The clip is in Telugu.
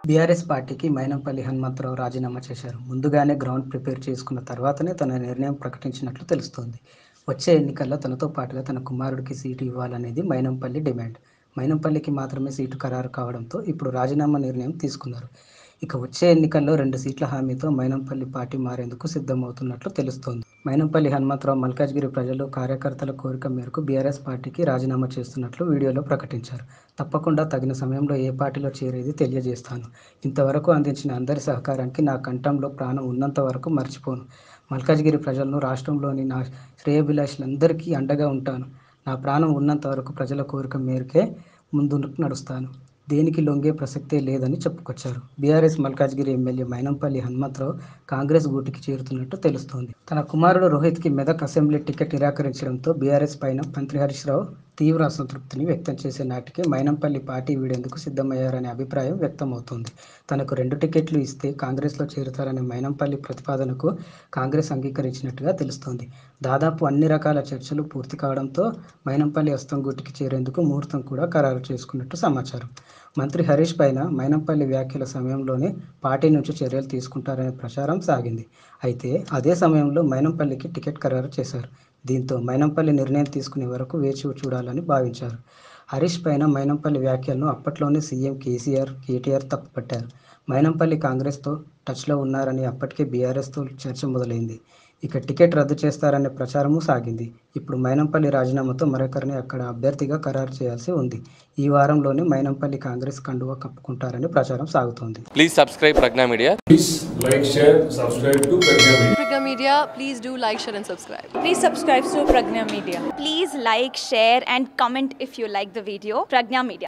బీఆర్ఎస్ పార్టీకి మైనంపల్లి హనుమంతరావు రాజీనామా చేశారు ముందుగానే గ్రౌండ్ ప్రిపేర్ చేసుకున్న తర్వాతనే తన నిర్ణయం ప్రకటించినట్లు తెలుస్తోంది వచ్చే ఎన్నికల్లో తనతో పాటుగా తన కుమారుడికి సీటు ఇవ్వాలనేది మైనంపల్లి డిమాండ్ మైనంపల్లికి మాత్రమే సీటు ఖరారు కావడంతో ఇప్పుడు రాజీనామా నిర్ణయం తీసుకున్నారు ఇక వచ్చే ఎన్నికల్లో రెండు సీట్ల హామీతో మైనంపల్లి పార్టీ మారేందుకు సిద్ధమవుతున్నట్లు తెలుస్తోంది మైనంపల్లి హనుమంతరావు మల్కాజ్గిరి ప్రజలు కార్యకర్తల కోరిక మేరకు బీఆర్ఎస్ పార్టీకి రాజీనామా చేస్తున్నట్లు వీడియోలో ప్రకటించారు తప్పకుండా తగిన సమయంలో ఏ పార్టీలో చేరేది తెలియజేస్తాను ఇంతవరకు అందించిన అందరి సహకారానికి నా కంఠంలో ప్రాణం ఉన్నంత వరకు మర్చిపోను మల్కాజ్గిరి ప్రజలను రాష్ట్రంలోని నా శ్రేయభిలాషులందరికీ అండగా ఉంటాను నా ప్రాణం ఉన్నంత వరకు ప్రజల కోరిక మేరకే ముందు నడుస్తాను దేనికి లొంగే ప్రసక్తే లేదని చెప్పుకొచ్చారు BRS Malkajgiri MLA Mynampally Hanumantharao Congress గూటికి చేరుతున్నట్టు తెలుస్తోంది తన కుమారుడు రోహిత్కి మెదక్ అసెంబ్లీ టికెట్ నిరాకరించడంతో బీఆర్ఎస్ పైన మంత్రి హరీష్ రావు తీవ్ర అసంతృప్తిని వ్యక్తం చేసే నాటికి మైనంపల్లి పార్టీ వీడేందుకు సిద్ధమయ్యారనే అభిప్రాయం వ్యక్తమవుతోంది తనకు రెండు టికెట్లు ఇస్తే కాంగ్రెస్లో చేరుతారనే మైనంపల్లి ప్రతిపాదనకు కాంగ్రెస్ అంగీకరించినట్టుగా తెలుస్తోంది దాదాపు అన్ని రకాల చర్చలు పూర్తి కావడంతో మైనంపల్లి అస్తంగూటికి చేరేందుకు ముహూర్తం కూడా ఖరారు చేసుకున్నట్టు సమాచారం మంత్రి హరీష్ పైన మైనంపల్లి వ్యాఖ్యల సమయంలోనే పార్టీ నుంచి చర్యలు తీసుకుంటారనే ప్రచారం సాగింది అయితే అదే సమయంలో మైనంపల్లికి టికెట్ ఖరారు చేశారు దీంతో మైనంపల్లి నిర్ణయం తీసుకునే వరకు వేచి చూడాలని భావించారు హరీష్ పైన మైనంపల్లి వ్యాఖ్యలను అప్పట్లోనే సీఎం కేసీఆర్ కేటీఆర్ తప్పుపట్టారు మైనంపల్లి కాంగ్రెస్తో టచ్లో ఉన్నారని అప్పటికే బీఆర్ఎస్తో చర్చ మొదలైంది ఇక టికెట్ రద్దు చేస్తారనే ప్రచారము సాగింది ఇప్పుడు మైనంపల్లి రాజీనామాతో మరొకరిని అక్కడ అభ్యర్థిగా ఖరారు చేయాల్సి ఉంది ఈ వారంలోనే మైనంపల్లి కాంగ్రెస్ కండువా కప్పుకుంటారని ప్రచారం సాగుతోంది Please subscribe Pragna Media. Please like, share, subscribe to Pragya Media. Pragya Media, please do like, share, and subscribe. Please subscribe to Pragna Media. Please like, share, and comment if you like the video. Pragna Media.